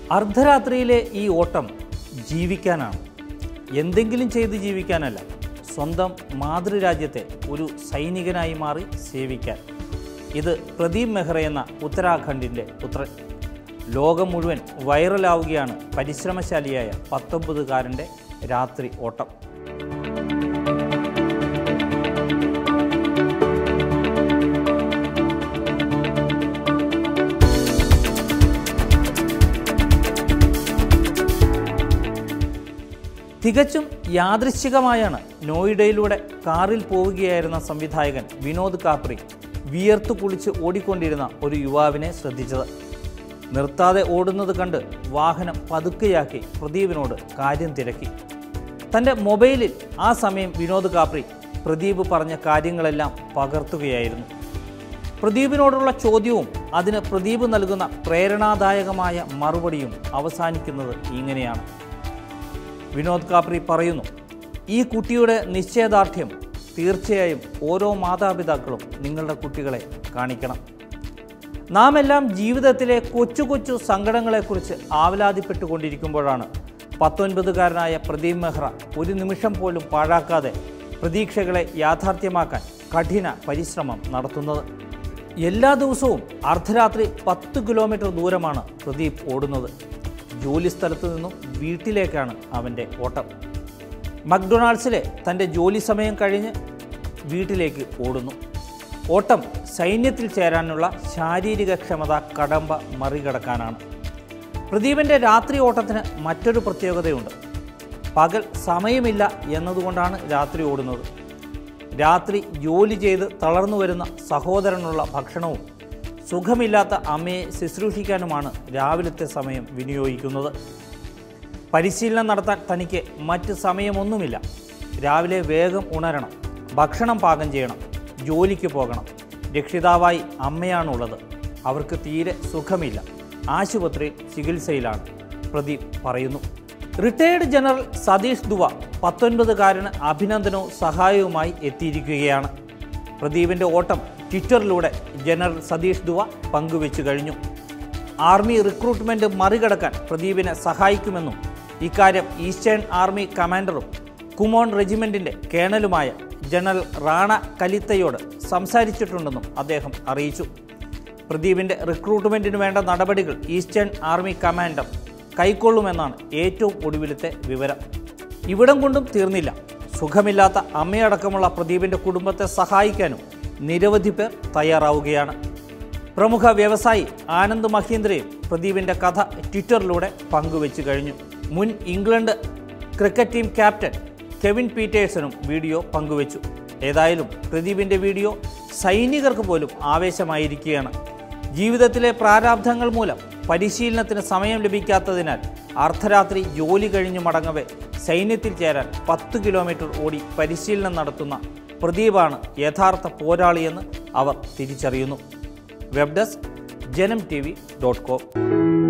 അർദ്ധരാത്രിയിലെ ഈ ഓട്ടം ജീവിക്കാനാണ് എന്തെങ്കിലും ചെയ്ത് ജീവിക്കാനല്ല സ്വന്തം മാതൃരാജ്യത്തെ ഒരു സൈനികനായി മാറി സേവിക്കാൻ ഇത് പ്രദീപ് മെഹ്റ എന്ന ഉത്തരാഖണ്ഡിൻ്റെ പുത്രൻ ലോകം മുഴുവൻ വൈറലാവുകയാണ് പരിശ്രമശാലിയായ പത്തൊമ്പതുകാരൻ്റെ രാത്രി ഓട്ടം തികച്ചും യാദൃശ്ചികമായാണ് നോയിഡയിലൂടെ കാറിൽ പോവുകയായിരുന്ന സംവിധായകൻ വിനോദ് കാപ്രി വിയർത്തു കുളിച്ച് ഓടിക്കൊണ്ടിരുന്ന ഒരു യുവാവിനെ ശ്രദ്ധിച്ചത് നിർത്താതെ ഓടുന്നത് കണ്ട് വാഹനം പതുക്കെയാക്കി പ്രദീപിനോട് കാര്യം തിരക്കി തൻ്റെ മൊബൈലിൽ ആ സമയം വിനോദ് കാപ്രി പ്രദീപ് പറഞ്ഞ കാര്യങ്ങളെല്ലാം പകർത്തുകയായിരുന്നു പ്രദീപിനോടുള്ള ചോദ്യവും അതിന് പ്രദീപ് നൽകുന്ന പ്രേരണാദായകമായ മറുപടിയും അവസാനിക്കുന്നത് ഇങ്ങനെയാണ് വിനോദ് കാപ്രി പറയുന്നു ഈ കുട്ടിയുടെ നിശ്ചയദാർഢ്യം തീർച്ചയായും ഓരോ മാതാപിതാക്കളും നിങ്ങളുടെ കുട്ടികളെ കാണിക്കണം നാം എല്ലാം ജീവിതത്തിലെ കൊച്ചു കൊച്ചു സങ്കടങ്ങളെക്കുറിച്ച് ആവലാതിപ്പെട്ടുകൊണ്ടിരിക്കുമ്പോഴാണ് പത്തൊൻപതുകാരനായ പ്രദീപ് മെഹ്റ ഒരു നിമിഷം പോലും പാഴാക്കാതെ പ്രതീക്ഷകളെ യാഥാർത്ഥ്യമാക്കാൻ കഠിന പരിശ്രമം നടത്തുന്നത് എല്ലാ ദിവസവും അർദ്ധരാത്രി പത്ത് കിലോമീറ്റർ ദൂരമാണ് പ്രദീപ് ഓടുന്നത് ജോലി സ്ഥലത്ത് നിന്നും വീട്ടിലേക്കാണ് അവൻ്റെ ഓട്ടം മക്ഡൊണാൾഡ്സിലെ തൻ്റെ ജോലി സമയം കഴിഞ്ഞ് വീട്ടിലേക്ക് ഓടുന്നു ഓട്ടം സൈന്യത്തിൽ ചേരാനുള്ള ശാരീരിക ക്ഷമത കടമ്പ മറികടക്കാനാണ് പ്രദീപിൻ്റെ രാത്രി ഓട്ടത്തിന് മറ്റൊരു പ്രത്യേകതയുണ്ട് പകൽ സമയമില്ല എന്നതുകൊണ്ടാണ് രാത്രി ഓടുന്നത് രാത്രി ജോലി ചെയ്ത് തളർന്നു വരുന്ന സഹോദരനുള്ള ഭക്ഷണവും സുഖമില്ലാത്ത അമ്മയെ ശുശ്രൂഷിക്കാനുമാണ് രാവിലത്തെ സമയം വിനിയോഗിക്കുന്നത് പരിശീലനം നടത്താൻ തനിക്ക് മറ്റ് സമയമൊന്നുമില്ല രാവിലെ വേഗം ഉണരണം ഭക്ഷണം പാകം ചെയ്യണം ജോലിക്ക് പോകണം രക്ഷിതാവായി അമ്മയാണുള്ളത് അവർക്ക് തീരെ സുഖമില്ല ആശുപത്രിയിൽ ചികിത്സയിലാണ് പ്രദീപ് പറയുന്നു റിട്ടയേർഡ് ജനറൽ സതീഷ് ദുവ പത്തൊൻപതുകാരന് അഭിനന്ദനവും സഹായവുമായി എത്തിയിരിക്കുകയാണ് പ്രദീപിൻ്റെ ഓട്ടം ട്വിറ്ററിലൂടെ ജനറൽ സതീഷ് ദുവ പങ്കുവച്ചു കഴിഞ്ഞു ആർമി റിക്രൂട്ട്മെന്റ് മറികടക്കാൻ പ്രദീപിനെ സഹായിക്കുമെന്നും ഇക്കാര്യം ഈസ്റ്റേൺ ആർമി കമാൻഡറും കുമോൺ റെജിമെന്റിന്റെ കേണലുമായ ജനറൽ റാണ കലിത്തയോട് സംസാരിച്ചിട്ടുണ്ടെന്നും അദ്ദേഹം അറിയിച്ചു പ്രദീപിന്റെ റിക്രൂട്ട്മെന്റിന് വേണ്ട നടപടികൾ ഈസ്റ്റേൺ ആർമി കമാൻഡർ കൈക്കൊള്ളുമെന്നാണ് ഏറ്റവും ഒടുവിലത്തെ വിവരം ഇവിടം കൊണ്ടും തീർന്നില്ല സുഖമില്ലാത്ത അമ്മയടക്കമുള്ള പ്രദീപിന്റെ കുടുംബത്തെ സഹായിക്കാനും നിരവധി പേർ തയ്യാറാവുകയാണ് പ്രമുഖ വ്യവസായി ആനന്ദ് മഹീന്ദ്രയും പ്രദീപിന്റെ കഥ ട്വിറ്ററിലൂടെ പങ്കുവച്ചു കഴിഞ്ഞു മുൻ England cricket team captain Kevin പീറ്റേഴ്സണും വീഡിയോ പങ്കുവച്ചു ഏതായാലും പ്രദീപിന്റെ വീഡിയോ സൈനികർക്ക് പോലും ആവേശമായിരിക്കുകയാണ് ജീവിതത്തിലെ പ്രാരാബ്ധങ്ങൾ മൂലം പരിശീലനത്തിന് സമയം ലഭിക്കാത്തതിനാൽ അർദ്ധരാത്രി ജോലി കഴിഞ്ഞു മടങ്ങവെ സൈന്യത്തിൽ ചേരാൻ പത്ത് കിലോമീറ്റർ ഓടി പരിശീലനം നടത്തുന്ന പ്രദീപാണ് യഥാർത്ഥ പോരാളിയെന്ന് അവർ തിരിച്ചറിയുന്നു web desk Janam T V dot com